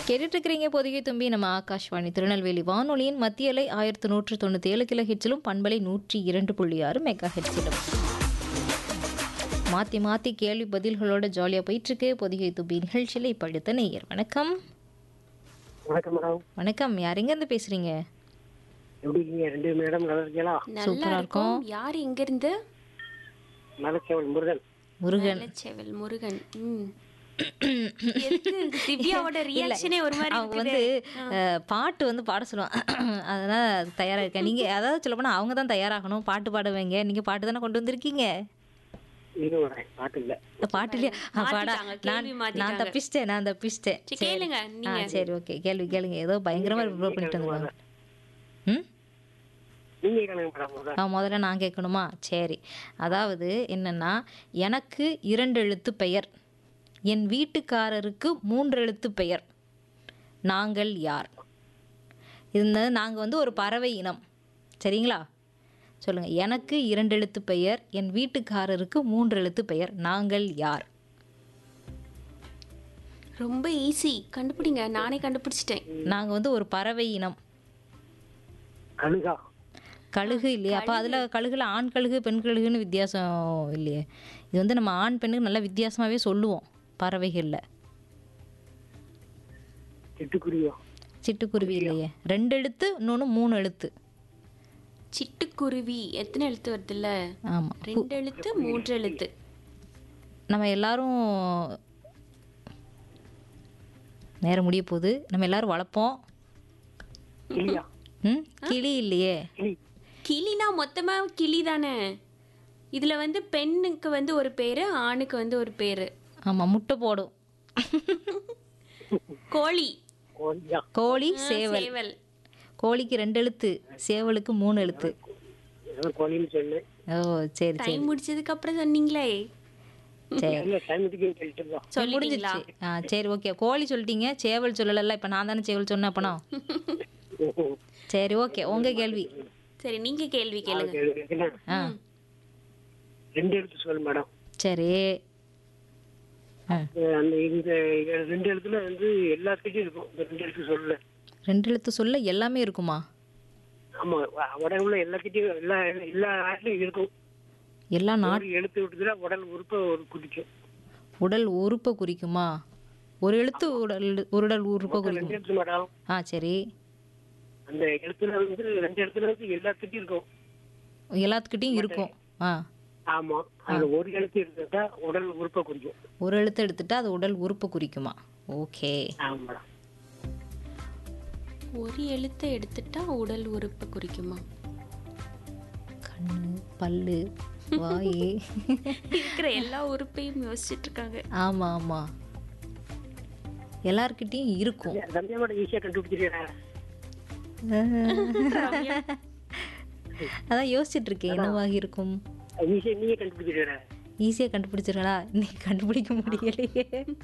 கேட்டுட்டு இருக்கிறீங்க பொதிகை தும்பி நம்ம ஆகாஷ்வாணி திருநெல்வேலி வானொலியின் மத்திய அலை ஆயிரத்து நூற்று தொண்ணூற்றி ஏழு கிலோ ஹெச்சிலும் பண்பலை நூற்றி இரண்டு புள்ளி ஆறு மெகா ஹெச்சிலும் மாற்றி மாற்றி கேள்வி பதில்களோட ஜாலியாக போயிட்டுருக்கு பொதிகை தும்பி நிகழ்ச்சியில் இப்போ அடுத்த நேயர் வணக்கம் வணக்கம் மேடம் வணக்கம் யார் எங்கேருந்து பேசுகிறீங்க எப்படி இருக்கீங்க ரெண்டு மேடம் நல்லா இருக்கீங்களா நல்லா சூப்பரா இருக்கும் யார் எங்க இருந்து மலச்சேவல் முருகன் முருகன் செவல் முருகன் ம் எதுக்கு திவ்யாவோட ரியாக்ஷனே ஒரு மாதிரி அவங்க வந்து அஹ், பாட்டு வந்து பாட சொல்லுவாங்க அதெல்லாம் தயாராக இருக்கேன் நீங்கள் அதாவது சொல்ல போனால் அவங்க தான் தயாராகணும் பாட்டு பாடுவீங்க நீங்கள் பாட்டு தானே கொண்டு வந்திருக்கீங்க இது வரேன் பாட்டு இல்ல இந்த பாட்டு இல்லையா ஆ, பாடா மாத்திட்டாங்க, நான் கேள்வி நான் மாத்திட்டாங்க. தப்பிச்சிட்டேன் நான் தப்பிச்சிட்டேன் சரி, கேளுங்க, ஆ சரி ஓகே கேள்வி கேளுங்க ஏதோ பயங்கரமா ப்ரிப்பேர் பண்ணிட்டு வந்தாங்க ம் நீங்க கேளுங்க மேடம் முதல்ல ஆ முதல்ல நான் கேட்கணுமா சரி அதாவது என்னன்னா எனக்கு இரண்டு எழுத்து பெயர் என் வீட்டுக்காரருக்கு மூன்று எழுத்து பெயர் நாங்கள் யார் இந்த நாங்கள் வந்து ஒரு பறவை இனம் சரிங்களா சொல்லுங்க எனக்கு இரண்டு எழுத்து பெயர் என் வீட்டுக்காரருக்கு மூன்று எழுத்து பெயர் நாங்கள் யார் ரொம்ப ஈஸி கண்டுபிடிங்க நானே கண்டுபிடிச்சிட்டேன் நாங்கள் வந்து ஒரு பறவை இனம் கழுகா கழுகு இல்லையா அப்போ அதில் கழுகுல ஆண் கழுகு பெண் கழுகுன்னு வித்தியாசம் இல்லையே இது வந்து நம்ம ஆண் பெண்ணுக்கு நல்லா வித்தியாசமாகவே சொல்லுவோம் பறவைகளில் சிட்டுக்குருவியோ சிட்டுக்குருவி இல்லையே ரெண்டு எழுத்து இன்னொன்று மூணு எழுத்து சிட்டுக்குருவி எத்தனை எழுத்து வருதுல்ல ஆமாம் ரெண்டு எழுத்து மூன்று எழுத்து நம்ம எல்லாரும் நேரம் முடிய போகுது நம்ம எல்லாரும் வளர்ப்போம் கிளியா ம் கிளி இல்லையே கிளி கிளினா மொத்தமா கிளி தானே இதுல வந்து பெண்ணுக்கு வந்து ஒரு பேரு ஆணுக்கு வந்து ஒரு பேரு ஆமாம் முட்டை போடும் கோழி கோழியா கோழி சேவல் சேவல் கோழிக்கு ரெண்டு எழுத்து சேவலுக்கு மூணு எழுத்து ஏதோ கோழின்னு சொன்னேன் ஓ சரி சரி டைம் முடிச்சதுக்கு அப்புறம் சொன்னீங்களே சரி இல்ல டைமுக்கு சொல்லிட்டு இருக்கோம் சொல்லிட்டீங்களா முடிஞ்சிருச்சு ஆ சரி ஓகே கோழி சொல்லிட்டீங்க சேவல் சொல்லலைல்ல இப்போ நான் தானே சேவல் சொன்னேன் அப்பனா சரி ஓகே உங்க கேள்வி சரி நீங்க கேள்வி கேளுங்க என்ன? ஆ ரெண்டு எழுத்து சொல் மேடம் சரி ஆ அஹ் அந்த இந்த ரெண்டு எழுத்துல வந்து எல்லாத்துக்கிட்டையும் இருக்கும் இந்த ரெண்டு எழுத்து சொல்ல ரெண்டு எழுத்து சொல்ல எல்லாமே இருக்குமா ஆமா உடல் உள்ள எல்லாத்திட்டையும் எல்லா எல்லா நாட்டிலும் இருக்கும் எல்லா நாட் ஒரு எழுத்து விட்டுதுன்னா உடல் உறுப்பை ஒரு குதிக்கும் உடல் உறுப்பை குறிக்குமா ஒரு எழுத்து உடல் ஒரு உடல் உறுப்பை குறிக்கும் ரெண்டு எழுத்து மேடம் ஆ சரி அந்த எழுத்துல வந்து ரெண்டு எழுத்துல வந்து எல்லாத்துக்கிட்டையும் இருக்கும் எல்லாத்துக்கிட்டையும் இருக்கும் ஆ ஆமா அது ஒரு எழுத்து இருந்தா உடல் உறுப்பை குறிக்கும் ஒரு எழுத்து எடுத்துட்டா அது உடல் உறுப்பை குறிக்குமா ஓகே ஆமா மேடம் ஒரு எழுத்தை எடுத்துட்டா உடல் உறுப்பை குறிக்குமா கண்ணு பல்லு வாய் இருக்கிற எல்லா உறுப்பையும் யோசிச்சுட்டு இருக்காங்க ஆமா ஆமா எல்லார்கிட்டயும் இருக்கும் ரம்யா மேடம் ஈஸியா கண்டுபிடிச்சிருக்கேன் அதான் யோசிச்சுட்டு இருக்கேன் என்னவாக இருக்கும் ஈஸியா நீங்க கண்டுபிடிச்சிருக்கேன் ஈஸியாக கண்டுபிடிச்சிருங்களா இன்னைக்கு கண்டுபிடிக்க முடியலையே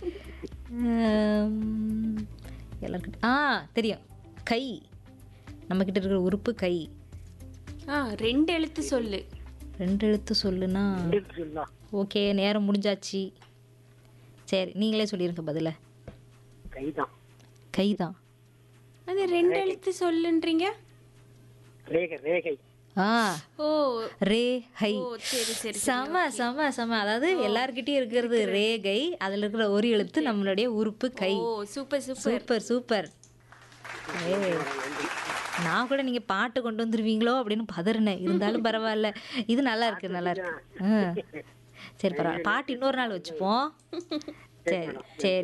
ஆம், எல்லார்கிட்ட ஆ தெரியும் கை நம்மக்கிட்ட இருக்கிற உறுப்பு கை ஆ ரெண்டு எழுத்து சொல்லு ரெண்டு எழுத்து சொல்லுனா ரெண்டு எழுத்து சொல்லலாம் ஓகே நேரம் முடிஞ்சாச்சு சரி நீங்களே சொல்லிருங்க பதில கைதான் கை தான் அது ரெண்டு எழுத்து சொல்லுன்றீங்க ரேகை ரேகை ஆ ஓ ரே ஹை ஓ சரி சரி செம செம செம அதாவது எல்லார்கிட்டயும் இருக்கிறது ரேகை அதுல இருக்கிற ஒரு எழுத்து நம்மளுடைய உறுப்பு கை ஓ சூப்பர் சூப்பர் சூப்பர் சூப்பர் ஏய் நான் கூட நீங்க பாட்டு கொண்டு வந்துருவீங்களோ அப்படின்னு பதறினேன் இருந்தாலும் பரவாயில்ல இது நல்லா இருக்கு நல்லா இருக்கு ஆ. சரி பரவாயில்ல பாட்டு இன்னொரு நாள் வச்சுப்போம் சரி சரி